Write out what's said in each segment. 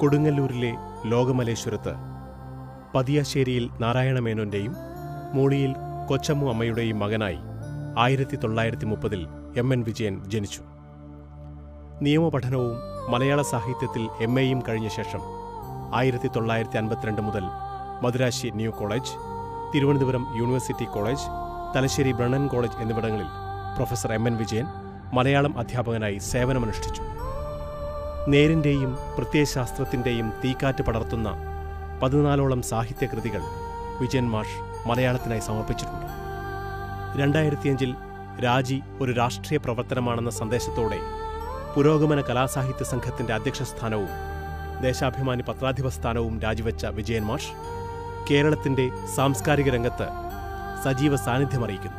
കൊടുങ്ങല്ലൂരിലെ ലോകമലേശ്വരത്ത് പതിയാശ്ശേരിയിൽ നാരായണമേനോന്റെയും മൂളിയിൽ കൊച്ചമ്മു അമ്മയുടെയും മകനായി ആയിരത്തി തൊള്ളായിരത്തി മുപ്പതിൽ എം എൻ വിജയൻ ജനിച്ചു നിയമപഠനവും മലയാള സാഹിത്യത്തിൽ എം എയും കഴിഞ്ഞ ശേഷം ആയിരത്തി തൊള്ളായിരത്തി അൻപത്തിരണ്ട് മുതൽ Madurasi new college Thiruvananthapuram university college Thalassery Brennen college എന്നിവിടങ്ങളിൽ professor M N Vijayan Malayalam അധ്യാപകനായി സേവനമനുഷ്ഠിച്ചു നേരിന്റെയും പ്രത്യയശാസ്ത്രത്തിന്റെയും തീക്കാറ്റ് പടർത്തുന്ന പതിനാലോളം സാഹിത്യകൃതികൾ വിജയൻ മാഷ് മലയാളത്തിനായി സമർപ്പിച്ചിട്ടുണ്ട് രണ്ടായിരത്തിയഞ്ചിൽ രാജി ഒരു രാഷ്ട്രീയ പ്രവർത്തനമാണെന്ന സന്ദേശത്തോടെ പുരോഗമന കലാസാഹിത്യ സംഘത്തിന്റെ അധ്യക്ഷസ്ഥാനവും ദേശാഭിമാനി പത്രാധിപ സ്ഥാനവും രാജിവെച്ച വിജയൻ മാഷ് കേരളത്തിന്റെ സാംസ്കാരിക രംഗത്ത് സജീവ സാന്നിധ്യമറിയിക്കുന്നു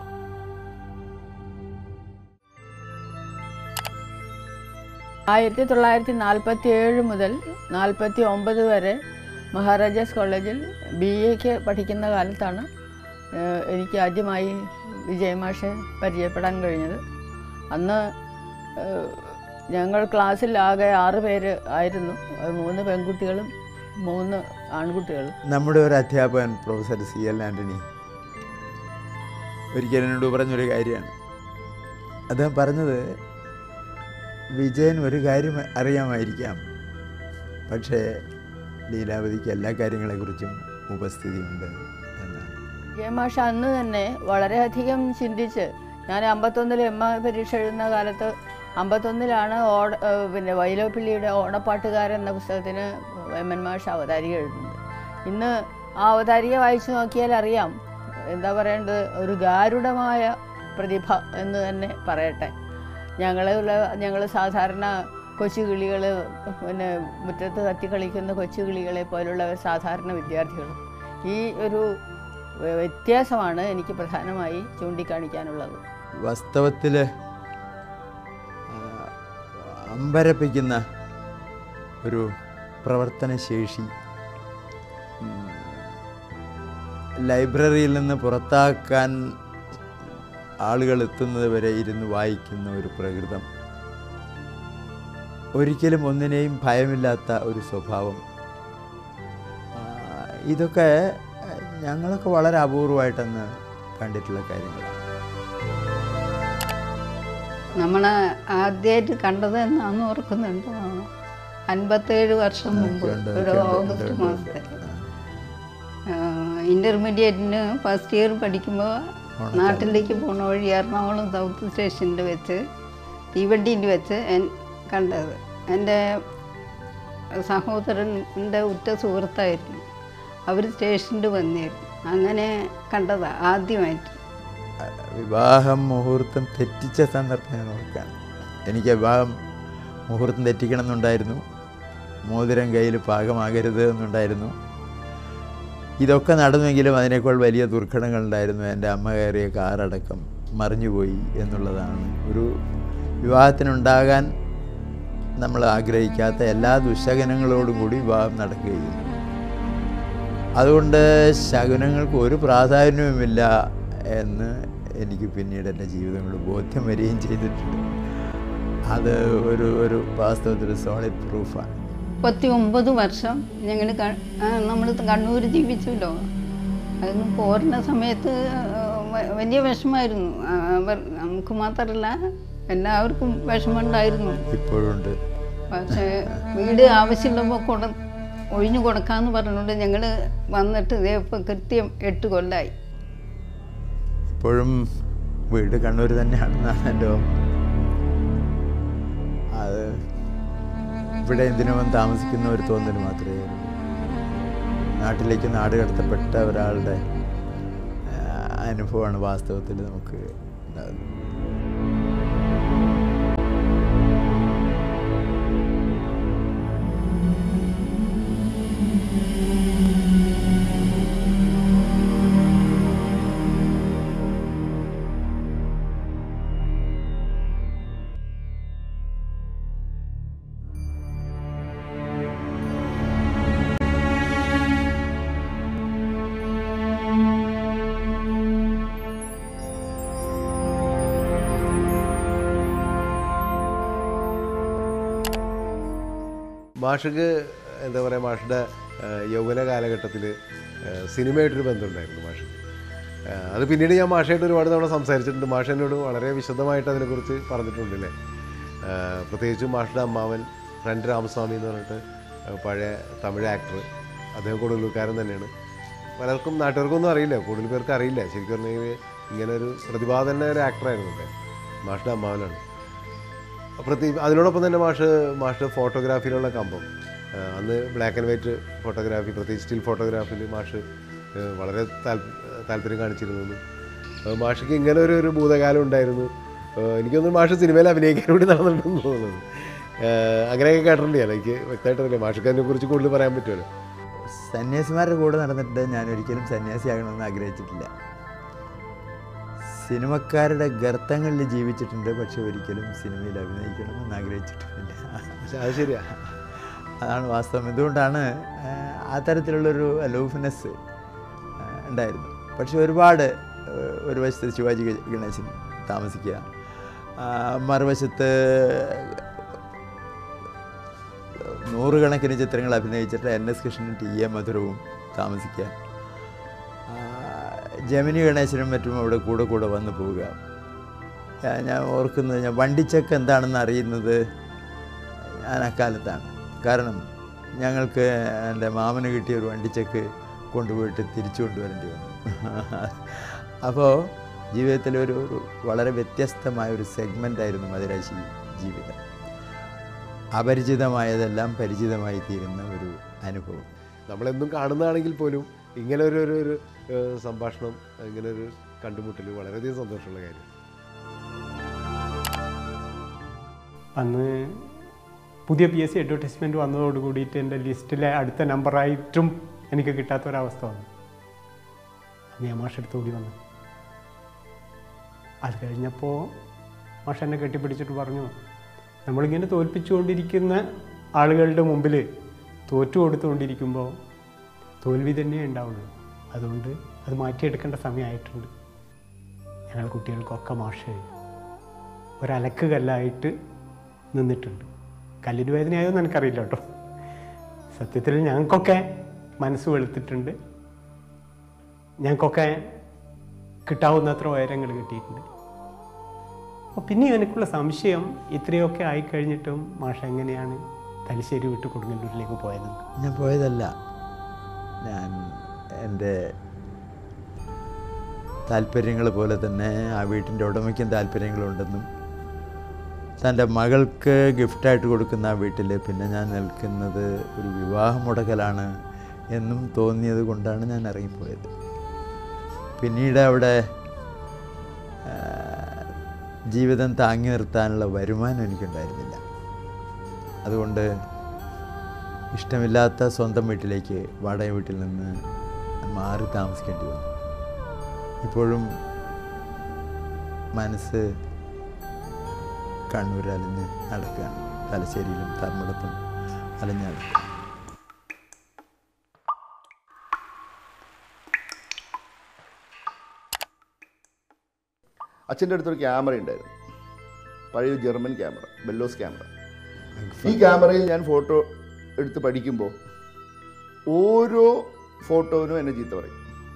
ആയിരത്തി തൊള്ളായിരത്തി നാൽപ്പത്തി ഏഴ് മുതൽ നാൽപ്പത്തി ഒമ്പത് വരെ മഹാരാജാസ് കോളേജിൽ ബി എക്ക് പഠിക്കുന്ന കാലത്താണ് ഏഹ്, എനിക്ക് ആദ്യമായി വിജയമാഷെ പരിചയപ്പെടാൻ കഴിഞ്ഞത് അന്ന് ഏഹ്, ഞങ്ങൾ ക്ലാസ്സിൽ ആകെ ആറ് പേര് ആയിരുന്നു അത് മൂന്ന് പെൺകുട്ടികളും മൂന്ന് ആൺകുട്ടികളും നമ്മുടെ ഒരു അധ്യാപകൻ പ്രൊഫസർ സി എൽ ആൻ്റണി ഒരിക്കൽ എന്നോട് പറഞ്ഞൊരു കാര്യമാണ് അദ്ദേഹം പറഞ്ഞത് വിജയൻ ഒരു കാര്യം അറിയാമായിരിക്കാം പക്ഷേ ലീലാവതിക്ക് എല്ലാ കാര്യങ്ങളെക്കുറിച്ചും ഉപസ്ഥിതിയുണ്ട് എന്നാണ് വിജയമാഷ അന്ന് തന്നെ വളരെയധികം ചിന്തിച്ച് ഞാൻ അമ്പത്തൊന്നിൽ എം എ പരീക്ഷ എഴുതുന്ന കാലത്ത് അമ്പത്തൊന്നിലാണ് ഓട ഏഹ് പിന്നെ വൈലോപ്പിള്ളിയുടെ ഓണപ്പാട്ടുകാരൻ എന്ന പുസ്തകത്തിന് എം എൻ മാഷ അവതാരിക എഴുതുന്നത് ഇന്ന് ആ അവതാരിക വായിച്ചു നോക്കിയാൽ അറിയാം എന്താ പറയേണ്ടത് ഒരു ഗാരുഡമായ പ്രതിഭ എന്ന് തന്നെ പറയട്ടെ ഞങ്ങളുള്ള ഞങ്ങൾ സാധാരണ കൊച്ചുകിളികൾ പിന്നെ മുറ്റത്ത് കത്തി കളിക്കുന്ന കൊച്ചുകിളികളെ പോലുള്ളവർ സാധാരണ വിദ്യാർത്ഥികളും ഈ ഒരു വ്യ- വ്യത്യാസമാണ് എനിക്ക് പ്രധാനമായി ചൂണ്ടിക്കാണിക്കാനുള്ളത് വാസ്തവത്തിൽ അമ്പരപ്പിക്കുന്ന ഒരു പ്രവർത്തനശേഷി ഉം, ലൈബ്രറിയിൽ നിന്ന് പുറത്താക്കാൻ ആളുകൾ എത്തുന്നത് വരെ ഇരുന്ന് വായിക്കുന്ന ഒരു പ്രകൃതം ഒരിക്കലും ഒന്നിനെയും ഭയമില്ലാത്ത ഒരു സ്വഭാവം ആ, ഇതൊക്കെ ഞങ്ങളൊക്കെ വളരെ അപൂർവമായിട്ടന്ന് കണ്ടിട്ടുള്ള കാര്യങ്ങളാണ് നമ്മൾ ആദ്യമായിട്ട് കണ്ടത് എന്നാന്ന് ഓർക്കുന്നുണ്ട് അൻപത്തേഴ് വർഷം മുമ്പ് ഉണ്ട്, ഒരു ഉണ്ട്, ഓഗസ്റ്റ് ഉണ്ട്, മാസത്തെ ഇൻ്റർമീഡിയറ്റിന് ഫസ്റ്റ് ഇയർ പഠിക്കുമ്പോൾ നാട്ടിലേക്ക് പോണ വഴി എറണാകുളം സൗത്ത് സ്റ്റേഷനിൽ വെച്ച് തീവണ്ടിയിൽ വെച്ച് എൻ കണ്ടത് എൻ്റെ സഹോദരൻ്റെ ഉറ്റ സുഹൃത്തായിരുന്നു അവർ സ്റ്റേഷനിൽ വന്നിരുന്നു അങ്ങനെ കണ്ടതാണ് ആദ്യമായിട്ട് വിവാഹം മുഹൂർത്തം തെറ്റിച്ച സന്ദർഭം ഞാൻ ഓർക്കാണ് എനിക്ക് വിവാഹം മുഹൂർത്തം തെറ്റിക്കണം എന്നുണ്ടായിരുന്നു മോതിരം കയ്യിൽ പാകമാകരുത് എന്നുണ്ടായിരുന്നു ഇതൊക്കെ നടന്നുവെങ്കിലും അതിനേക്കാൾ വലിയ ദുർഘടങ്ങളുണ്ടായിരുന്നു എൻ്റെ അമ്മ കയറിയ കാറടക്കം മറിഞ്ഞുപോയി എന്നുള്ളതാണ് ഒരു വിവാഹത്തിനുണ്ടാകാൻ നമ്മൾ ആഗ്രഹിക്കാത്ത എല്ലാ ദുശകനങ്ങളോടും കൂടി വിവാഹം നടക്കുകയും അതുകൊണ്ട് ശകുനങ്ങൾക്ക് ഒരു പ്രാധാന്യവുമില്ല എന്ന് എനിക്ക് പിന്നീട് എൻ്റെ ജീവിതം കൊണ്ട് ബോധ്യം വരികയും ചെയ്തിട്ടുണ്ട് അത് ഒരു ഒരു വാസ്തവത്തിൽ സോളിഡ് പ്രൂഫാണ് മുപ്പത്തി ഒമ്പത് വർഷം ഞങ്ങൾ നമ്മൾ കണ്ണൂർ ജീവിച്ചല്ലോ അതിന് പോരുന്ന സമയത്ത് വ- വലിയ വിഷമായിരുന്നു ആ, അവർ നമുക്ക് മാത്രമല്ല എല്ലാവർക്കും വിഷമമുണ്ടായിരുന്നു ഇപ്പോഴുണ്ട് പക്ഷേ വീട് ആവശ്യമുള്ളപ്പോൾ കൊടു ഒഴിഞ്ഞു കൊടുക്കാമെന്ന് പറഞ്ഞുകൊണ്ട് ഞങ്ങൾ വന്നിട്ട് ഇതേ ഇപ്പം കൃത്യം എട്ട് കൊല്ലമായി ഇപ്പോഴും വീട് കണ്ണൂർ തന്നെയാണെന്നാണ് എൻ്റെ ഓർമ്മ. അത് ഇവിടെ എന്തിനു വന്ന് താമസിക്കുന്ന ഒരു തോന്നൽ മാത്രമേ ഉള്ളൂ നാട്ടിലേക്ക് നാട് കടത്തപ്പെട്ട ഒരാളുടെ ആ, അനുഭവമാണ് വാസ്തവത്തിൽ നമുക്ക് ഉണ്ടാകുന്നത് ഭാഷക്ക് എന്താ പറയുക മാഷിൻ്റെ യൗവന കാലഘട്ടത്തിൽ സിനിമയായിട്ടൊരു ബന്ധമുണ്ടായിരുന്നു മാഷ് ആ, അത് പിന്നീട് ഞാൻ മാഷായിട്ട് ഒരുപാട് തവണ സംസാരിച്ചിട്ടുണ്ട് മാഷ് എന്നോട് വളരെ വിശദമായിട്ട് അതിനെക്കുറിച്ച് പറഞ്ഞിട്ടുണ്ട് അല്ലേ ആ, പ്രത്യേകിച്ചും മാഷിൻ്റെ അമ്മാവൻ ഫ്രണ്ട് രാമസ്വാമി എന്ന് പറഞ്ഞിട്ട് ആ, പഴയ തമിഴ് ആക്ടർ അദ്ദേഹം കൊടുങ്ങല്ലൂർക്കാരൻ തന്നെയാണ് പലർക്കും നാട്ടുകാർക്കൊന്നും അറിയില്ല കൂടുതൽ പേർക്ക് അറിയില്ല ശരിക്കും പറഞ്ഞു കഴിഞ്ഞാൽ ഇങ്ങനെ ഒരു പ്രതിഭാതന്നെ ഒരു ആക്ടറായിരുന്നു അദ്ദേഹം മാഷിൻ്റെ അമ്മാവനാണ് പ്രത്യേക അതിനോടൊപ്പം തന്നെ മാഷ് മാഷ് ഫോട്ടോഗ്രാഫിയിലുള്ള കമ്പം ആ, അന്ന് ബ്ലാക്ക് ആൻഡ് വൈറ്റ് ഫോട്ടോഗ്രാഫി പ്രത്യേകിച്ച് സ്റ്റിൽ ഫോട്ടോഗ്രാഫിയിൽ മാഷ് ആ, വളരെ താല്പ- താല്പര്യം കാണിച്ചിരുന്നു ആ, മാഷിക്ക് ഇങ്ങനെ ഒരു ഒരു ഭൂതകാലം ഉണ്ടായിരുന്നു ആ, എനിക്കൊന്നും മാഷ് സിനിമയിൽ അഭിനയിക്കാൻ വേണ്ടി നടന്നിട്ടുണ്ടെന്ന് തോന്നുന്നത് ആ, അങ്ങനെയൊക്കെ കേട്ടിട്ടുണ്ട് ഞാൻ എനിക്ക് വ്യക്തമായിട്ടറിയില്ല മാഷിക്ക് അതിനെക്കുറിച്ച് കൂടുതൽ പറയാൻ പറ്റുമല്ലോ സന്യാസിമാരുടെ കൂടെ നടന്നിട്ട് ഞാൻ ഒരിക്കലും സന്യാസിയാകണമെന്ന് ആഗ്രഹിച്ചിട്ടില്ല സിനിമക്കാരുടെ ഗർത്തങ്ങളിൽ ജീവിച്ചിട്ടുണ്ട് പക്ഷെ ഒരിക്കലും സിനിമയിൽ അഭിനയിക്കണമെന്ന് ആഗ്രഹിച്ചിട്ടുമില്ല പക്ഷെ അത് ശരിയാ അതാണ് വാസ്തവം എന്തുകൊണ്ടാണ് ആ, ആ തരത്തിലുള്ളൊരു അലൂഫ്നെസ് ഉണ്ടായിരുന്നു പക്ഷെ ഒരുപാട് ആ, ഒരു വശത്ത് ശിവാജി ഗ- ഗണേശൻ താമസിക്കുക ആ, മറുവശത്ത് നൂറുകണക്കിന് ചിത്രങ്ങൾ അഭിനയിച്ചിട്ട് N S Krishnan T A മധുരവും താമസിക്കുക ആ, ജമിനി ഗണേശനും മറ്റും അവിടെ കൂടെ കൂടെ വന്നു പോവുക ഞാൻ ഞാൻ ഓർക്കുന്നത് ഞാൻ വണ്ടിച്ചക്ക് എന്താണെന്ന് അറിയുന്നത് ഞാൻ അക്കാലത്താണ് കാരണം ഞങ്ങൾക്ക് എൻ്റെ മാമന് കിട്ടിയ ഒരു വണ്ടിച്ചക്ക് കൊണ്ടുപോയിട്ട് തിരിച്ചു കൊണ്ടുവരേണ്ടി വന്നു അപ്പോൾ ജീവിതത്തിലെ ഒരു ഒരു വളരെ വ്യത്യസ്തമായ ഒരു സെഗ്മെൻ്റായിരുന്നു മദിരാശി ജീവിതം അപരിചിതമായതെല്ലാം പരിചിതമായി തീരുന്ന ഒരു അനുഭവം നമ്മളെന്നും കാണുന്നതാണെങ്കിൽ പോലും ഇങ്ങനെ ഒരു ഒരു ഒരു ഏഹ്, സംഭാഷണം ഇങ്ങനെ ഒരു കണ്ടുമുട്ടൽ വളരെയധികം സന്തോഷമുള്ള കാര്യം അന്ന് പുതിയ പി എസ് സി അഡ്വർടൈസ്മെൻറ്റ് വന്നതോട് കൂടിയിട്ട് എൻ്റെ ലിസ്റ്റിലെ അടുത്ത നമ്പറായിട്ടും എനിക്ക് കിട്ടാത്തൊരവസ്ഥ വന്നു അന്ന് ഞാൻ മാഷെടുത്ത് ഓടി വന്നു അത് കഴിഞ്ഞപ്പോൾ മാഷ് എന്നെ കെട്ടിപ്പിടിച്ചിട്ട് പറഞ്ഞു നമ്മളിങ്ങനെ തോൽപ്പിച്ചുകൊണ്ടിരിക്കുന്ന ആളുകളുടെ മുമ്പിൽ തോറ്റു കൊടുത്തുകൊണ്ടിരിക്കുമ്പോൾ തോൽവി തന്നെ ഉണ്ടാവുള്ളൂ അതുകൊണ്ട് അത് മാറ്റിയെടുക്കേണ്ട സമയമായിട്ടുണ്ട് ഞങ്ങൾ കുട്ടികൾക്കൊക്കെ മാഷ് ഒരലക്ക് കല്ലായിട്ട് നിന്നിട്ടുണ്ട് കല്ലിന് വേദനയായോ എന്ന് എനിക്കറിയില്ല കേട്ടോ സത്യത്തിൽ ഞങ്ങൾക്കൊക്കെ മനസ്സ് വെളുത്തിട്ടുണ്ട് ഞങ്ങൾക്കൊക്കെ കിട്ടാവുന്നത്ര ഉയരങ്ങൾ കിട്ടിയിട്ടുണ്ട് അപ്പോൾ പിന്നെ എനിക്കുള്ള സംശയം ഇത്രയൊക്കെ ആയിക്കഴിഞ്ഞിട്ടും മാഷ എങ്ങനെയാണ് തലശ്ശേരി വിട്ട് കൊടുങ്ങല്ലൂരിലേക്ക് പോയത് ഞാൻ പോയതല്ല ഞാൻ എൻ്റെ താല്പര്യങ്ങൾ പോലെ തന്നെ ആ വീട്ടിൻ്റെ ഉടമയ്ക്കും താല്പര്യങ്ങളുണ്ടെന്നും തൻ്റെ മകൾക്ക് ഗിഫ്റ്റായിട്ട് കൊടുക്കുന്ന ആ വീട്ടിൽ പിന്നെ ഞാൻ നിൽക്കുന്നത് ഒരു വിവാഹ മുടക്കലാണ് എന്നും തോന്നിയത് കൊണ്ടാണ് ഞാൻ ഇറങ്ങിപ്പോയത് പിന്നീട് അവിടെ ആ, ജീവിതം താങ്ങി നിർത്താനുള്ള വരുമാനം എനിക്കുണ്ടായിരുന്നില്ല അതുകൊണ്ട് ഇഷ്ടമില്ലാത്ത സ്വന്തം വീട്ടിലേക്ക് വാടക വീട്ടിൽ നിന്ന് മാറി താമസിക്കേണ്ടി വന്നു ഇപ്പോഴും മനസ്സ് കണ്ണൂർ അലഞ്ഞ് നടക്കുകയാണ് തലശ്ശേരിയിലും ധർമ്മടത്തും അലഞ്ഞ് നടക്കുക അച്ഛൻ്റെ അടുത്തൊരു ക്യാമറ ഉണ്ടായിരുന്നു പഴയ ജർമ്മൻ ക്യാമറ ബെല്ലോസ് ക്യാമറ ഈ ക്യാമറയിൽ ഞാൻ ഫോട്ടോ എടുത്ത് പഠിക്കുമ്പോൾ ഓരോ ഫോട്ടോവിനും എന്നെ ചീത്ത പറയും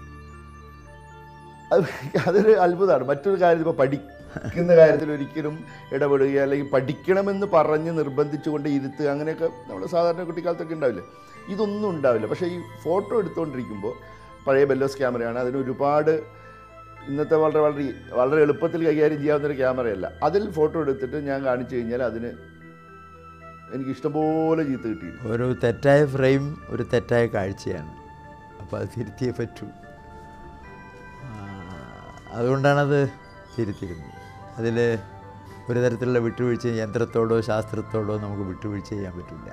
അത് അതൊരു അത്ഭുതമാണ് മറ്റൊരു കാര്യം ഇപ്പോൾ പഠിക്കുന്ന കാര്യത്തിൽ ഒരിക്കലും ഇടപെടുക അല്ലെങ്കിൽ പഠിക്കണമെന്ന് പറഞ്ഞ് നിർബന്ധിച്ചുകൊണ്ട് ഇരുത്തുക അങ്ങനെയൊക്കെ നമ്മൾ സാധാരണ കുട്ടിക്കാലത്തൊക്കെ ഉണ്ടാവില്ലേ ഇതൊന്നും ഉണ്ടാവില്ല പക്ഷേ ഈ ഫോട്ടോ എടുത്തുകൊണ്ടിരിക്കുമ്പോൾ പഴയ ബെല്ലോസ് ക്യാമറയാണ് അതിന് ഒരുപാട് ഇന്നത്തെ വളരെ വളരെ വളരെ എളുപ്പത്തിൽ കൈകാര്യം ചെയ്യാവുന്ന ഒരു ക്യാമറയല്ല അതിൽ ഫോട്ടോ എടുത്തിട്ട് ഞാൻ കാണിച്ചു കഴിഞ്ഞാൽ അതിന് എനിക്ക് ഇഷ്ടംപോലെ ചീത്ത കിട്ടിയിരുന്നു ഒരു തെറ്റായ ഫ്രെയിം ഒരു തെറ്റായ കാഴ്ചയാണ് അപ്പോൾ അത് തിരുത്തിയേ പറ്റൂ ആ, അതുകൊണ്ടാണത് തിരുത്തിരുന്നത് അതിൽ ഒരു തരത്തിലുള്ള വിട്ടുവീഴ്ച യന്ത്രത്തോടോ ശാസ്ത്രത്തോടോ നമുക്ക് വിട്ടുവീഴ്ച ചെയ്യാൻ പറ്റില്ല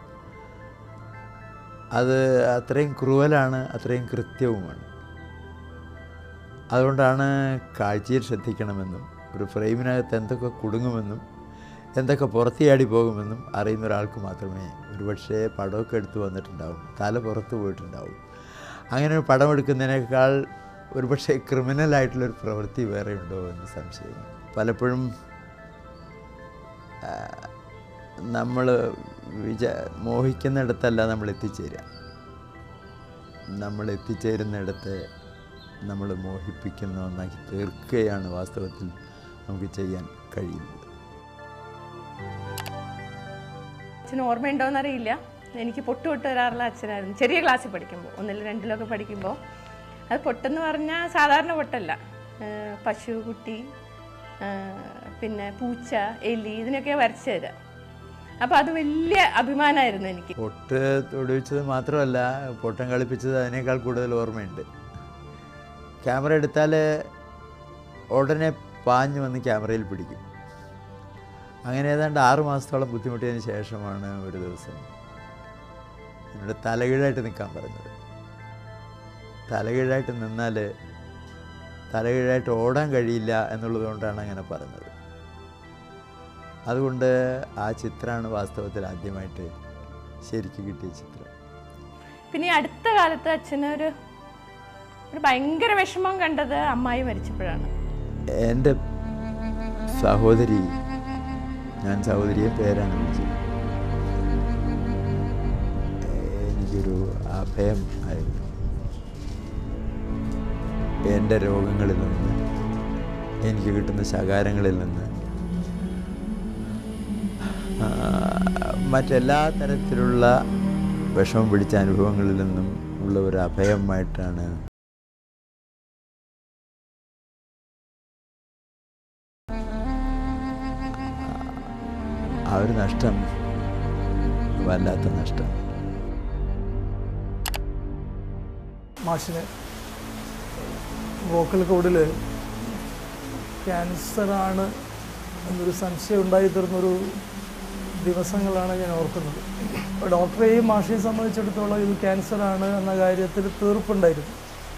അത് അത്രയും ക്രൂവലാണ് അത്രയും കൃത്യവുമാണ് അതുകൊണ്ടാണ് കാഴ്ചയിൽ ശ്രദ്ധിക്കണമെന്നും ഒരു ഫ്രെയിമിനകത്ത് എന്തൊക്കെ കുടുങ്ങുമെന്നും എന്തൊക്കെ പുറത്തിയാടി പോകുമെന്നും അറിയുന്ന ഒരാൾക്ക് മാത്രമേ ഒരുപക്ഷേ പടമൊക്കെ എടുത്തു വന്നിട്ടുണ്ടാവും തല പുറത്ത് പോയിട്ടുണ്ടാവും അങ്ങനെ ഒരു പടം എടുക്കുന്നതിനേക്കാൾ ഒരുപക്ഷെ ക്രിമിനലായിട്ടുള്ളൊരു പ്രവൃത്തി വേറെ ഉണ്ടോ എന്ന് സംശയം പലപ്പോഴും ആ, നമ്മൾ വിചാ മോഹിക്കുന്നിടത്തല്ല നമ്മൾ എത്തിച്ചേരുക നമ്മൾ എത്തിച്ചേരുന്നിടത്ത് നമ്മൾ മോഹിപ്പിക്കുന്ന ഒന്നാക്കി തീർക്കുകയാണ് വാസ്തവത്തിൽ നമുക്ക് ചെയ്യാൻ കഴിയുന്നത് അച്ഛന് ഓർമ്മയുണ്ടോയെന്ന് അറിയില്ല എനിക്ക് പൊട്ട് പൊട്ട് വരാറുള്ള അച്ഛനായിരുന്നു ചെറിയ ക്ലാസ്സിൽ പഠിക്കുമ്പോൾ ഒന്നിൽ രണ്ടിലൊക്കെ പഠിക്കുമ്പോൾ അത് പൊട്ടെന്ന് പറഞ്ഞാൽ സാധാരണ പൊട്ടല്ല ഏഹ് പശു കുട്ടി ഏഹ് പിന്നെ പൂച്ച എലി ഇതിനൊക്കെ വരച്ചു തരാം അപ്പോൾ അത് വലിയ അഭിമാനമായിരുന്നു എനിക്ക് പൊട്ട് തൊടുവിച്ചത് മാത്രമല്ല പൊട്ടം കളിപ്പിച്ചത് അതിനേക്കാൾ കൂടുതൽ ഓർമ്മയുണ്ട് ക്യാമറ എടുത്താൽ ഉടനെ പാഞ്ഞു വന്ന് ക്യാമറയിൽ പിടിക്കും അങ്ങനെ ഏതാണ്ട് ആറ് മാസത്തോളം ബുദ്ധിമുട്ടിയതിന് ശേഷമാണ് ഒരു ദിവസം എന്നോട് തലകീഴായിട്ട് നിൽക്കാൻ പറഞ്ഞത് തലകീഴായിട്ട് നിന്നാൽ തലകീഴായിട്ട് ഓടാൻ കഴിയില്ല എന്നുള്ളത് കൊണ്ടാണ് അങ്ങനെ പറഞ്ഞത് അതുകൊണ്ട് ആ ചിത്രമാണ് വാസ്തവത്തിൽ ആദ്യമായിട്ട് ശരിക്ക് കിട്ടിയ ചിത്രം പിന്നെ ഈ അടുത്ത കാലത്ത് അച്ഛന് ഒരു ഒരു ഭയങ്കര വിഷമം കണ്ടത് അമ്മായി മരിച്ചപ്പോഴാണ് എൻ്റെ സഹോദരി ഞാൻ സഹോദരിയെ പേരാണ് വിളിച്ചത് എനിക്കൊരു അഭയം ആയിരുന്നു എൻ്റെ രോഗങ്ങളിൽ നിന്ന് എനിക്ക് കിട്ടുന്ന ശകാരങ്ങളിൽ നിന്ന് ആ, മറ്റെല്ലാ തരത്തിലുള്ള വിഷമം പിടിച്ച അനുഭവങ്ങളിൽ നിന്നും ഉള്ള ഒരു അഭയമായിട്ടാണ് ആ ഒരു നഷ്ടം വല്ലാത്ത നഷ്ടം മാഷിന് വോക്കൽ കോഡിൽ ക്യാൻസറാണ് എന്നൊരു സംശയം ഉണ്ടായി തീർന്നൊരു ദിവസങ്ങളാണ് ഞാൻ ഓർക്കുന്നത് അപ്പോൾ ഡോക്ടറെയും മാഷിയെ സംബന്ധിച്ചിടത്തോളം ഇത് ക്യാൻസറാണ് എന്ന കാര്യത്തിൽ തീർപ്പുണ്ടായിരുന്നു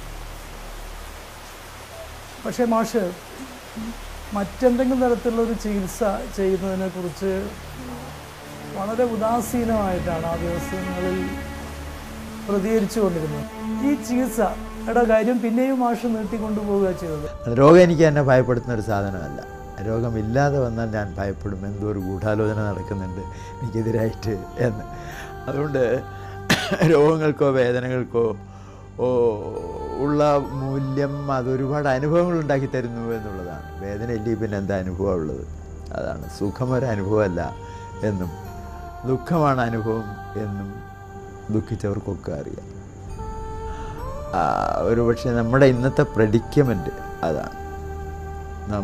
പക്ഷേ മാഷ് മറ്റെന്തെങ്കിലും തരത്തിലുള്ള ഒരു ചികിത്സ ചെയ്യുന്നതിനെ കുറിച്ച് വളരെ ഉദാസീനമായിട്ടാണ് ആ ദിവസങ്ങളിൽ പ്രതികരിച്ചു കൊണ്ടിരുന്നത് ഈ ചികിത്സയുടെ കാര്യം പിന്നെയും മാഷ് നീട്ടിക്കൊണ്ടു പോവുക ചെയ്തത് രോഗം എനിക്ക് എന്നെ ഭയപ്പെടുത്തുന്ന ഒരു സാധനമല്ല രോഗമില്ലാതെ വന്നാൽ ഞാൻ ഭയപ്പെടും എന്തോ ഒരു ഗൂഢാലോചന നടക്കുന്നുണ്ട് എനിക്കെതിരായിട്ട് എന്ന് അതുകൊണ്ട് രോഗങ്ങൾക്കോ വേദനകൾക്കോ ഓ ഉള്ള മൂല്യം അതൊരുപാട് അനുഭവങ്ങൾ ഉണ്ടാക്കി തരുന്നു എന്നുള്ളതാണ് വേദന ഇല്ലെങ്കിൽ പിന്നെ എന്താ അനുഭവം ഉള്ളത് അതാണ് സുഖം ഒരു അനുഭവമല്ല എന്നും ദുഃഖമാണ് അനുഭവം എന്നും ദുഃഖിച്ചവർക്കൊക്കെ അറിയാം ആ, ഒരു പക്ഷേ നമ്മുടെ ഇന്നത്തെ പ്രഡിക്യമെൻ്റ് അതാണ് നാം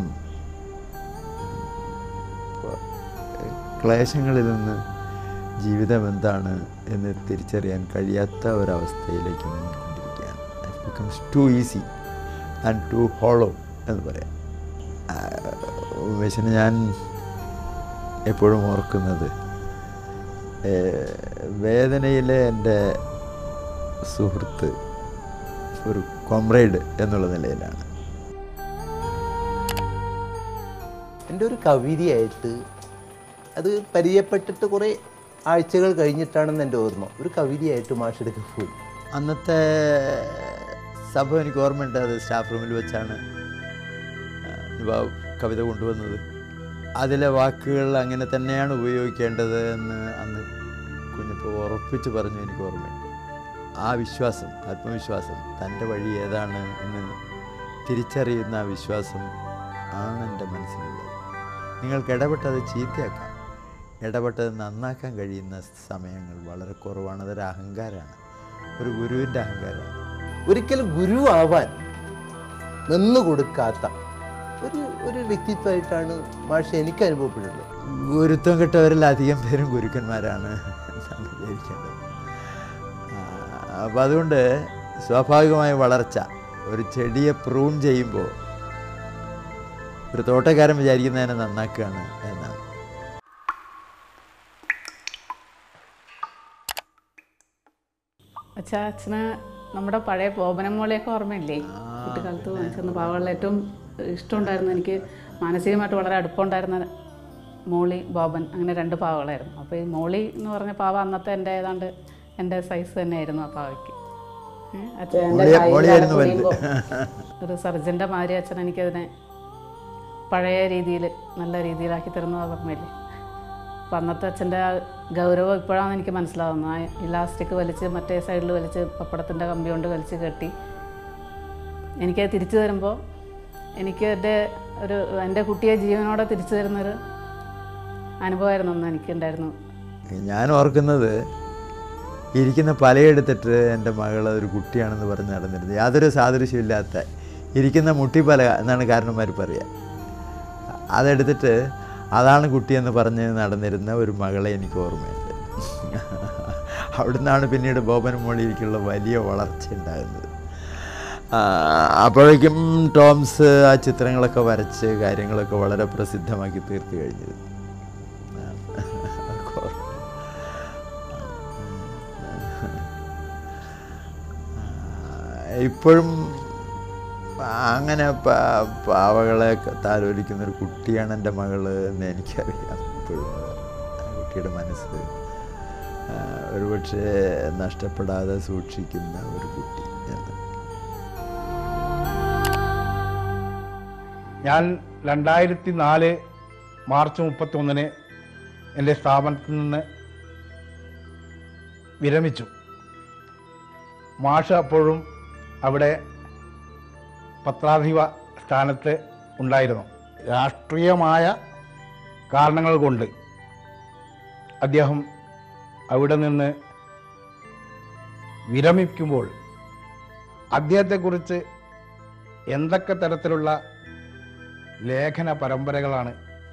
ഇപ്പൊ, ഏഹ്, ക്ലേശങ്ങളിൽ നിന്ന് ജീവിതം എന്താണ് എന്ന് തിരിച്ചറിയാൻ കഴിയാത്ത ഒരവസ്ഥയിലേക്ക് നീങ്ങിക്കൊണ്ടിരിക്കുകയാണ് it becomes too easy and too hollow എന്ന് പറയാം ആ, ഉമേഷിനെ ഞാൻ എപ്പോഴും ഓർക്കുന്നത് ഏഹ്, വേദനയിലെ എൻ്റെ സുഹൃത്ത് ഒരു കോമ്രേഡ് എന്നുള്ള നിലയിലാണ് എൻ്റെ ഒരു കവിതയായിട്ട് അത് പരിചയപ്പെട്ടിട്ട് കുറേ ആഴ്ചകൾ കഴിഞ്ഞിട്ടാണെന്ന് എൻ്റെ ഓർമ്മ ഒരു കവിതയായിട്ട് മാഷെടുത്ത് പോയി അന്നത്തെ സംഭവം എനിക്ക് ഓർമ്മയുണ്ട് അത് സ്റ്റാഫ് റൂമിൽ വെച്ചാണ് ആ, യുവാവ് കവിത കൊണ്ടുവന്നത് അതിലെ വാക്കുകൾ അങ്ങനെ തന്നെയാണ് ഉപയോഗിക്കേണ്ടത് എന്ന് അന്ന് കുഞ്ഞപ്പോൾ ഉറപ്പിച്ച് പറഞ്ഞു എനിക്ക് ഓർമ്മയുണ്ട് ആ വിശ്വാസം ആത്മവിശ്വാസം തൻ്റെ വഴി ഏതാണ് എന്ന് തിരിച്ചറിയുന്ന ആ വിശ്വാസം ആണ് എൻ്റെ മനസ്സിലുള്ളത് നിങ്ങൾക്ക് ഇടപെട്ടത് ചീത്തയാക്കാം ഇടപെട്ടത് നന്നാക്കാൻ കഴിയുന്ന സമയങ്ങൾ വളരെ കുറവാണ് അതൊരു അഹങ്കാരമാണ് ഒരു ഗുരുവിൻ്റെ അഹങ്കാരമാണ് ഒരിക്കലും ഗുരുവാവാൻ നിന്ന് കൊടുക്കാത്ത ഒരു ഒരു വ്യക്തിത്വമായിട്ടാണ് മാഷ എനിക്ക് അനുഭവപ്പെട്ടിട്ടുള്ളത് ഗുരുത്വം കിട്ടവരിൽ അധികം പേരും ഗുരുക്കന്മാരാണ് എന്നാണ് വിചാരിക്കേണ്ടത് അപ്പം അതുകൊണ്ട് സ്വാഭാവികമായ വളർച്ച ഒരു ചെടിയെ പ്രൂൺ ചെയ്യുമ്പോൾ ഒരു തോട്ടക്കാരൻ വിചാരിക്കുന്നതിനെ നന്നാക്കുകയാണ് എന്നാണ് അച്ഛാ അച്ഛന് നമ്മുടെ പഴയ ബോബനം മോളെയൊക്കെ ഓർമ്മയില്ലേ കുട്ടിക്കാലത്ത് വാങ്ങിച്ചിരുന്ന പാവകളിൽ ഏറ്റവും ഇഷ്ടമുണ്ടായിരുന്നു എനിക്ക് മാനസികമായിട്ട് വളരെ അടുപ്പമുണ്ടായിരുന്ന മോളി ബോബൻ അങ്ങനെ രണ്ട് പാവകളായിരുന്നു അപ്പോൾ ഈ മോളി എന്ന് പറഞ്ഞ പാവ അന്നത്തെ എൻ്റെ ഏതാണ്ട് എൻ്റെ സൈസ് തന്നെയായിരുന്നു ആ പാവയ്ക്ക് ഏ, അച്ഛൻ എൻ്റെ മോളിയ- കൈ മോളിയായിരുന്നു കാലം വലുത്. പൊടിയുമ്പോൾ ഒരു സർജൻ്റെ മാതിരി അച്ഛൻ എനിക്കതിനെ പഴയ രീതിയിൽ നല്ല രീതിയിലാക്കി തരുന്നത് ഓർമ്മയില്ലേ അപ്പം അന്നത്തെ അച്ഛൻ്റെ ആ ഗൗരവം ഇപ്പോഴാണ് എനിക്ക് മനസ്സിലാവുന്നത് ആ ഇലാസ്റ്റിക് വലിച്ച് മറ്റേ സൈഡിൽ വലിച്ച് പപ്പടത്തിൻ്റെ കമ്പി കൊണ്ട് വലിച്ച് കെട്ടി എനിക്ക് തിരിച്ചു തരുമ്പോൾ എനിക്ക് എൻ്റെ ഒരു എൻ്റെ കുട്ടിയെ ജീവനോടെ തിരിച്ചു തരുന്നൊരു അനുഭവമായിരുന്നു അന്ന് എനിക്കുണ്ടായിരുന്നു ഞാൻ ഓർക്കുന്നത് ഇരിക്കുന്ന പലയെടുത്തിട്ട് എൻ്റെ മകൾ ഒരു കുട്ടിയാണെന്ന് പറഞ്ഞ് നടന്നിരുന്നത് യാതൊരു സാദൃശ്യമില്ലാത്ത ഇരിക്കുന്ന മുട്ടിപ്പല എന്നാണ് കാരണന്മാർ പറയുക അതെടുത്തിട്ട് അതാണ് കുട്ടിയെന്ന് പറഞ്ഞ് നടന്നിരുന്ന ഒരു മകളെ എനിക്ക് ഓർമ്മയുണ്ട് അവിടുന്നാണ് പിന്നീട് ബോബൻ മോളിലേക്കുള്ള വലിയ വളർച്ച ഉണ്ടാകുന്നത് ആ, അപ്പോഴേക്കും ടോംസ് ആ ചിത്രങ്ങളൊക്കെ വരച്ച് കാര്യങ്ങളൊക്കെ വളരെ പ്രസിദ്ധമാക്കി തീർത്തു കഴിഞ്ഞിരുന്നു അതൊക്കെ ഓർമ്മ. ഇപ്പോഴും അങ്ങനെ പ- പാവകളെ താലോലിക്കുന്ന ഒരു കുട്ടിയാണ് എൻ്റെ മകള് എന്ന് എനിക്കറിയാം ഇപ്പോഴും ആ കുട്ടിയുടെ മനസ്സ് ആ, ഒരുപക്ഷെ നഷ്ടപ്പെടാതെ സൂക്ഷിക്കുന്ന ഒരു കുട്ടി എന്ന് ഞാൻ രണ്ടായിരത്തി നാല് മാർച്ച് മുപ്പത്തി ഒന്നിന് എൻ്റെ സ്ഥാപനത്തിൽ നിന്ന് വിരമിച്ചു മാഷ് അപ്പോഴും അവിടെ പത്രാധിപ സ്ഥാനത്ത് ഉണ്ടായിരുന്നു രാഷ്ട്രീയമായ കാരണങ്ങൾ കൊണ്ട് അദ്ദേഹം അവിടെ നിന്ന് വിരമിക്കുമ്പോൾ അദ്ദേഹത്തെക്കുറിച്ച് എന്തൊക്കെ തരത്തിലുള്ള ലേഖന പരമ്പരകളാണ്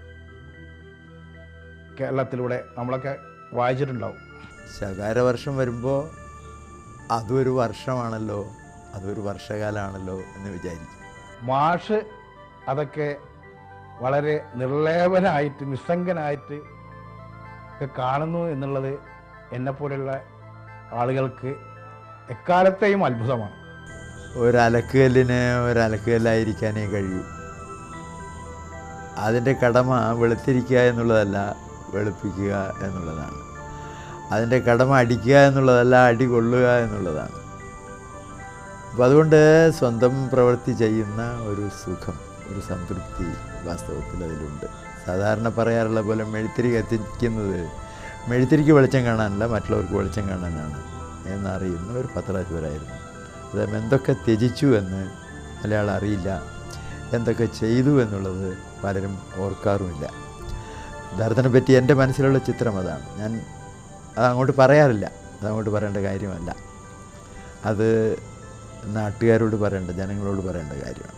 കേരളത്തിലൂടെ നമ്മളൊക്കെ വായിച്ചിട്ടുണ്ടാവും ശകാരവർഷം വരുമ്പോൾ അതൊരു വർഷമാണല്ലോ അതൊരു വർഷകാലമാണല്ലോ എന്ന് വിചാരിക്കും മാഷ് അതൊക്കെ വളരെ നിർലേപനായിട്ട് നിസ്സംഗനായിട്ട് ഒക്കെ കാണുന്നു എന്നുള്ളത് എന്നെപ്പോലെയുള്ള ആളുകൾക്ക് എക്കാലത്തെയും അത്ഭുതമാണ് ഒരു അലക്കുകല്ലിന് ഒരു അലക്കുകല്ലായിരിക്കാനേ കഴിയൂ അതിൻ്റെ കടമ വെളുത്തിരിക്കുക എന്നുള്ളതല്ല വെളുപ്പിക്കുക എന്നുള്ളതാണ് അതിൻ്റെ കടമ അടിക്കുക എന്നുള്ളതല്ല അടി കൊള്ളുക എന്നുള്ളതാണ് അപ്പം അതുകൊണ്ട് സ്വന്തം പ്രവൃത്തി ചെയ്യുന്ന ഒരു സുഖം ഒരു സംതൃപ്തി വാസ്തവത്തിൽ അതിലുണ്ട് സാധാരണ പറയാറുള്ള പോലെ മെഴുത്തിരി കത്തിക്കുന്നത് മെഴുത്തിരിക്ക് വെളിച്ചം കാണാനല്ല മറ്റുള്ളവർക്ക് വെളിച്ചം കാണാനാണ് എന്നറിയുന്ന ഒരു പത്രാധിപരായിരുന്നു അദ്ദേഹം എന്തൊക്കെ ത്യജിച്ചു എന്ന് മലയാളം അറിയില്ല എന്തൊക്കെ ചെയ്തു എന്നുള്ളത് പലരും ഓർക്കാറുമില്ല ധർത്തനെ പറ്റി എൻ്റെ മനസ്സിലുള്ള ചിത്രം അതാണ് ഞാൻ അത് അങ്ങോട്ട് പറയാറില്ല അത് അങ്ങോട്ട് പറയേണ്ട കാര്യമല്ല അത് നാട്ടുകാരോട് പറയേണ്ട ജനങ്ങളോട് പറയേണ്ട കാര്യമാണ്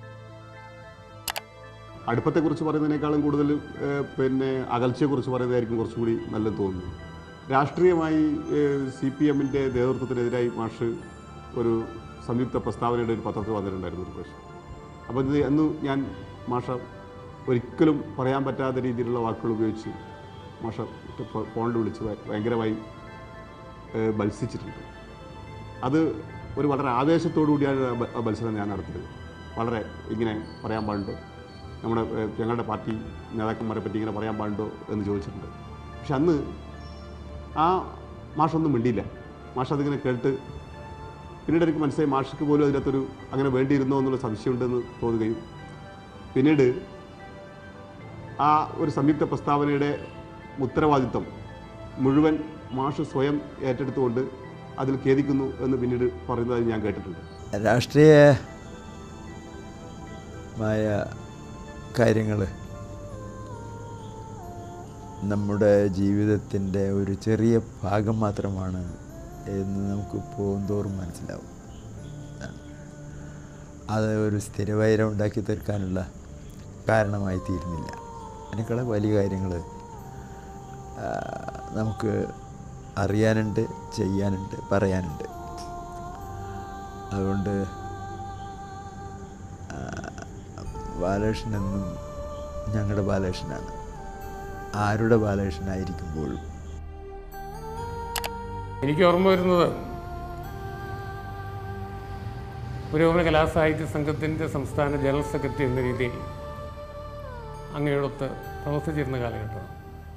അടുപ്പത്തെക്കുറിച്ച് പറയുന്നതിനേക്കാളും കൂടുതൽ ഏഹ്, പിന്നെ അകൽച്ചയെക്കുറിച്ച് പറയുന്നതായിരിക്കും കുറച്ചുകൂടി നല്ലത് തോന്നുന്നു രാഷ്ട്രീയമായി സി പി എമ്മിൻ്റെ നേതൃത്വത്തിനെതിരായി മാഷ് ഒരു സംയുക്ത പ്രസ്താവനയുടെ ഒരു പത്രത്തിൽ വന്നിട്ടുണ്ടായിരുന്നു ഒരു പ്രാവശ്യം അപ്പോൾ ഇത് അന്ന് ഞാൻ മാഷ ഒരിക്കലും പറയാൻ പറ്റാത്ത രീതിയിലുള്ള വാക്കുകൾ ഉപയോഗിച്ച് മാഷ ഫോ- ഫോണിൽ വിളിച്ച് ഭയ- ഭയങ്കരമായി ഏഹ്, മത്സിച്ചിട്ടുണ്ട് അത് ഒരു വളരെ ആവേശത്തോടു കൂടിയാണ് ആ ബ- ആ മത്സരം ഞാൻ നടത്തിയത് വളരെ ഇങ്ങനെ പറയാൻ പാടുണ്ടോ നമ്മുടെ ഏഹ്, ഞങ്ങളുടെ പാർട്ടി നേതാക്കന്മാരെ പറ്റി ഇങ്ങനെ പറയാൻ പാടുണ്ടോ എന്ന് ചോദിച്ചിട്ടുണ്ട് പക്ഷെ അന്ന് ആ മാഷൊന്നും മിണ്ടിയില്ല മാഷ് അതിങ്ങനെ കേട്ട് പിന്നീട് എനിക്ക് മനസ്സിലായി മാഷക്ക് പോലും അതിനകത്തൊരു അങ്ങനെ വേണ്ടിയിരുന്നോ എന്നുള്ള സംശയമുണ്ടെന്ന് തോന്നുകയും പിന്നീട് ആ ഒരു സംയുക്ത പ്രസ്താവനയുടെ ഉത്തരവാദിത്വം മുഴുവൻ മാഷ് സ്വയം ഏറ്റെടുത്തുകൊണ്ട് അതിൽ ഖേദിക്കുന്നു എന്ന് പിന്നീട് പറയുന്നതായി ഞാൻ കേട്ടിട്ടുണ്ട് രാഷ്ട്രീയമായ കാര്യങ്ങൾ നമ്മുടെ ജീവിതത്തിൻ്റെ ഒരു ചെറിയ ഭാഗം മാത്രമാണ് എന്ന് നമുക്ക് പോകുന്തോറും മനസ്സിലാവും അത് ഒരു സ്ഥിരവൈരം ഉണ്ടാക്കി തീർക്കാനുള്ള കാരണമായി തീരുന്നില്ല അതിനേക്കാൾ വലിയ കാര്യങ്ങൾ നമുക്ക് അറിയാനുണ്ട് ചെയ്യാനുണ്ട് പറയാനുണ്ട് അതുകൊണ്ട് ആ, ബാലകൃഷ്ണൻ എന്നും ഞങ്ങളുടെ ബാലകൃഷ്ണനാണ് ആരുടെ ബാലകൃഷ്ണനായിരിക്കുമ്പോഴും എനിക്ക് ഓർമ്മ വരുന്നത് പുരോഗമന കലാസാഹിത്യ സംഘത്തിൻ്റെ സംസ്ഥാന ജനറൽ സെക്രട്ടറി എന്ന രീതിയിൽ അങ്ങയോടൊത്ത് പ്രവർത്തിച്ചിരുന്ന കാലഘട്ടമാണ്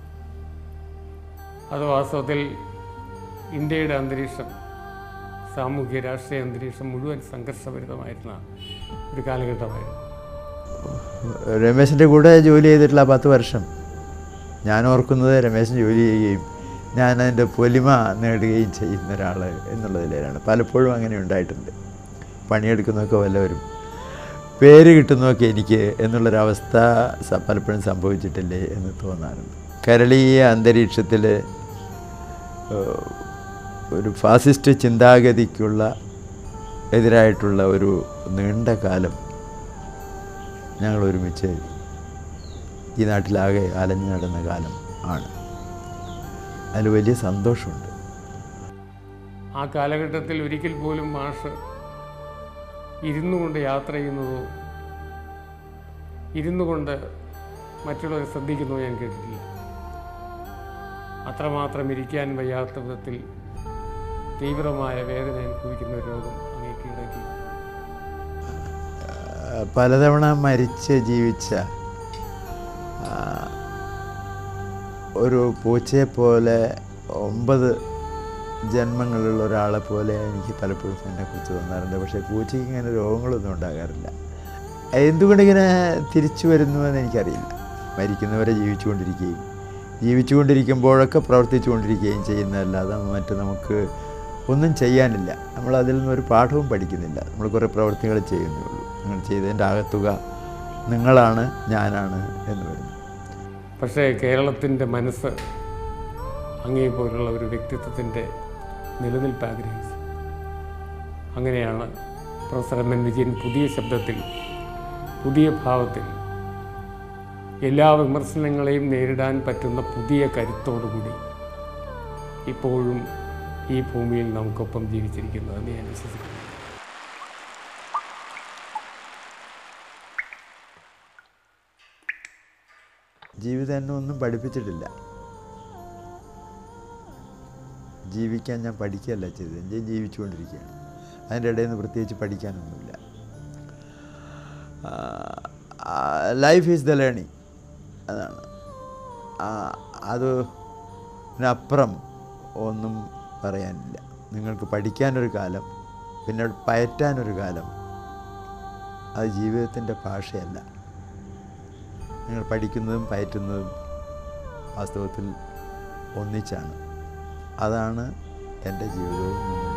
അത് വാസ്തവത്തിൽ ഇന്ത്യയുടെ അന്തരീക്ഷം സാമൂഹ്യ രാഷ്ട്രീയ അന്തരീക്ഷം മുഴുവൻ സംഘർഷഭരിതമായിരുന്ന ഒരു കാലഘട്ടമായിരുന്നു രമേശിൻ്റെ കൂടെ ജോലി ചെയ്തിട്ടുള്ള ആ പത്ത് വർഷം ഞാൻ ഓർക്കുന്നത് രമേശൻ ജോലി ചെയ്യുകയും ഞാൻ അതിൻ്റെ പൊലിമ നേടുകയും ചെയ്യുന്ന ഒരാൾ എന്നുള്ളതിലാണ് പലപ്പോഴും അങ്ങനെ ഉണ്ടായിട്ടുണ്ട് പണിയെടുക്കുന്നതൊക്കെ വല്ലവരും പേര് കിട്ടുന്നതൊക്കെ എനിക്ക് എന്നുള്ളൊരവസ്ഥ സ- പലപ്പോഴും സംഭവിച്ചിട്ടില്ലേ എന്ന് തോന്നാറുണ്ട് കരളീയ അന്തരീക്ഷത്തിൽ ഏഹ്, ഒരു ഫാസിസ്റ്റ് ചിന്താഗതിക്കുള്ള എതിരായിട്ടുള്ള ഒരു നീണ്ട കാലം ഞങ്ങൾ ഒരുമിച്ച് ഈ നാട്ടിലാകെ അലഞ്ഞു നടന്ന കാലം ആണ് അതിൽ വലിയ സന്തോഷമുണ്ട് ആ കാലഘട്ടത്തിൽ ഒരിക്കൽ പോലും മാഷ് ഇരുന്നു കൊണ്ട് യാത്ര ചെയ്യുന്നതോ ഇരുന്നു കൊണ്ട് മറ്റുള്ളവരെ ശ്രദ്ധിക്കുന്നതോ ഞാൻ കേട്ടിട്ടില്ല അത്രമാത്രം ഇരിക്കാൻ വയ്യാത്ത വിധത്തിൽ തീവ്രമായ വേദന അനുഭവിക്കുന്ന ഒരു രോഗം അങ്ങേ കീഴടക്കി ആ, പലതവണ മരിച്ച് ജീവിച്ച ആ, ഒരു പൂച്ചയെ പോലെ ഒമ്പത് ജന്മങ്ങളുള്ള ഒരാളെ പോലെ എനിക്ക് പലപ്പോഴും എന്നെക്കുറിച്ച് തോന്നാറുണ്ട് പക്ഷേ പൂച്ചയ്ക്ക് ഇങ്ങനെ രോഗങ്ങളൊന്നും ഉണ്ടാകാറില്ല എന്തുകൊണ്ടിങ്ങനെ തിരിച്ചു വരുന്നു എന്ന് എനിക്കറിയില്ല മരിക്കുന്നവരെ ജീവിച്ചുകൊണ്ടിരിക്കുകയും ജീവിച്ചുകൊണ്ടിരിക്കുമ്പോഴൊക്കെ പ്രവർത്തിച്ചുകൊണ്ടിരിക്കുകയും ചെയ്യുന്നതല്ലാതെ മറ്റ് നമുക്ക് ഒന്നും ചെയ്യാനില്ല നമ്മൾ അതിൽ നിന്നൊരു പാഠവും പഠിക്കുന്നില്ല നമ്മൾ കുറേ പ്രവൃത്തികൾ ചെയ്യുന്നേ ഉള്ളൂ നിങ്ങൾ ചെയ്തതിൻ്റെ ആകത്തുക നിങ്ങളാണ് ഞാനാണ് എന്ന് വരുന്നു പക്ഷേ കേരളത്തിൻ്റെ മനസ്സ് അങ്ങേ പോലുള്ള ഒരു വ്യക്തിത്വത്തിൻ്റെ നിലനിൽപ്പ് ആഗ്രഹിച്ചു അങ്ങനെയാണ് പ്രൊഫസർ എം എൻ വിജയൻ പുതിയ ശബ്ദത്തിൽ പുതിയ ഭാവത്തിൽ എല്ലാ വിമർശനങ്ങളെയും നേരിടാൻ പറ്റുന്ന പുതിയ കരുത്തോടുകൂടി ഇപ്പോഴും ഈ ഭൂമിയിൽ നമുക്കൊപ്പം ജീവിച്ചിരിക്കുന്നതെന്ന് ഞാൻ വിശ്വസിക്കുന്നു ജീവിതം എന്നെ ഒന്നും പഠിപ്പിച്ചിട്ടില്ല ജീവിക്കാൻ ഞാൻ പഠിക്കുകയല്ല ചെയ്തത് ഞാൻ ജീവിച്ചുകൊണ്ടിരിക്കുകയാണ് അതിൻ്റെ ഇടയിൽ നിന്ന് പ്രത്യേകിച്ച് പഠിക്കാനൊന്നുമില്ല ലൈഫ് ഈസ് ദ ലേണിംഗ് അതാണ് ആ, അത് അതിനപ്പുറം ഒന്നും പറയാനില്ല നിങ്ങൾക്ക് പഠിക്കാനൊരു കാലം പിന്നെ പയറ്റാനൊരു കാലം അത് ജീവിതത്തിൻ്റെ ഭാഷയല്ല നിങ്ങൾ പഠിക്കുന്നതും പയറ്റുന്നതും വാസ്തവത്തിൽ ഒന്നിച്ചാണ് അതാണ് എൻ്റെ ജീവിതവും നിങ്ങളുടെ